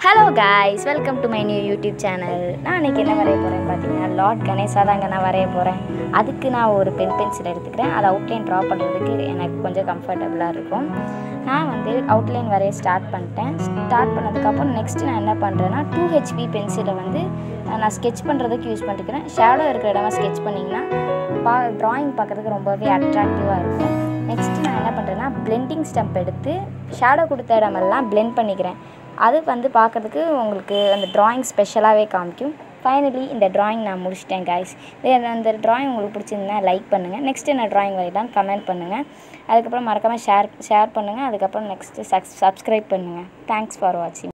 hello guys welcome to my new YouTube channel நான் இன்றைக்கி என்ன வரைய போகிறேன்னு பார்த்தீங்கன்னா லார்ட் கணேசா தாங்க நான் வரைய போகிறேன் அதுக்கு நான் ஒரு பென் பென்சில் எடுத்துக்கிறேன் அதை அவுட்லைன் ட்ரா பண்ணுறதுக்கு எனக்கு கொஞ்சம் கம்ஃபர்டபுளாக இருக்கும் நான் வந்து அவுட்லைன் வரைய ஸ்டார்ட் பண்ணிட்டேன் ஸ்டார்ட் பண்ணதுக்கப்புறம் நெக்ஸ்ட் நான் என்ன பண்ணுறேன்னா டூ ஹெச்பி பென்சிலை வந்து நான் ஸ்கெட்ச் பண்ணுறதுக்கு யூஸ் பண்ணிக்கிறேன் ஷேடோ இருக்கிற இடமா ஸ்கெட்ச் பண்ணிங்கன்னா பா ட்ராயிங் பார்க்குறதுக்கு ரொம்பவே அட்ராக்டிவாக இருக்கும் நெக்ஸ்ட்டு நான் என்ன பண்ணுறேன்னா பிளெண்டிங் ஸ்டம்ப் எடுத்து ஷேடோ கொடுத்த இடமெல்லாம் blend பண்ணிக்கிறேன் அது வந்து பார்க்குறதுக்கு உங்களுக்கு அந்த drawing ஸ்பெஷலாகவே காமிக்கும் ஃபைனலி இந்த drawing நான் முடிச்சிட்டேன் guys இது அந்த drawing உங்களுக்கு பிடிச்சிருந்தா லைக் பண்ணுங்கள் நெக்ஸ்ட்டு என்ன drawing வரையலாம் கமெண்ட் பண்ணுங்கள் அதுக்கப்புறம் மறக்காமல் ஷேர் ஷேர் பண்ணுங்கள் அதுக்கப்புறம் நெக்ஸ்ட்டு சப்ஸ்கிரைப் பண்ணுங்கள் தேங்க்ஸ் ஃபார் வாட்சிங்